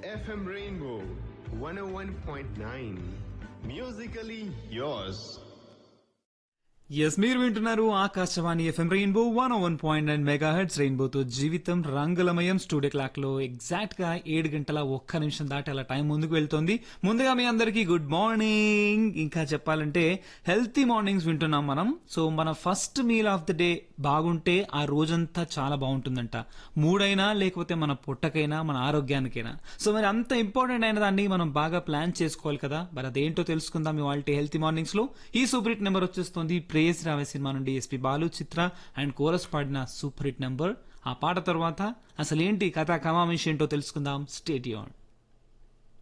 FM Rainbow 101.9. Musically yours. Yes మీరు వింటున్నారు Akashvani FM rainbow one one point nine mega hits రెయిన్బోతో జీవితం రంగులమయం స్టూడియో క్లాక్ లో ఎగ్జాక్ట్ గా ఏడు గంటల ఒక్క నిమిషం దాటి అలా టైం ముందుకు వెళ్తోంది ముందుగా మీ అందరికీ గుడ్ మార్నింగ్ ఇంకా చెప్పాలంటే హెల్తీ మార్నింగ్స్ వింటున్నాం మనం సో మన first meal of the day బాగుంటే ఆ రోజంతా చాలా బాగుంటుందంట మూడైనా లేకపోతే మన పొట్టకైనా మన ఆరోగ్యానికైనా సో మరి అంత ఇంపార్టెంట్ అయిన దాన్ని మనం బాగా ప్లాన్ చేసుకోవాలి కదా మరి అదేంటో తెలుసుకుందాం ఇవాళ హెల్తీ మార్నింగ్స్ లో ఈ సూపర్ హిట్ నెంబర్ వచ్చేస్తుంది ప్రేయస్ రావే సినిమా నుండి SP Balu Chitra and chorus పాడిన సూపర్ హిట్ నెంబర్ ఆ పాట తర్వాత అసలు ఏంటి కథ కమామిషి ఏంటో తెలుసుకుందాం స్టేట్ యూన్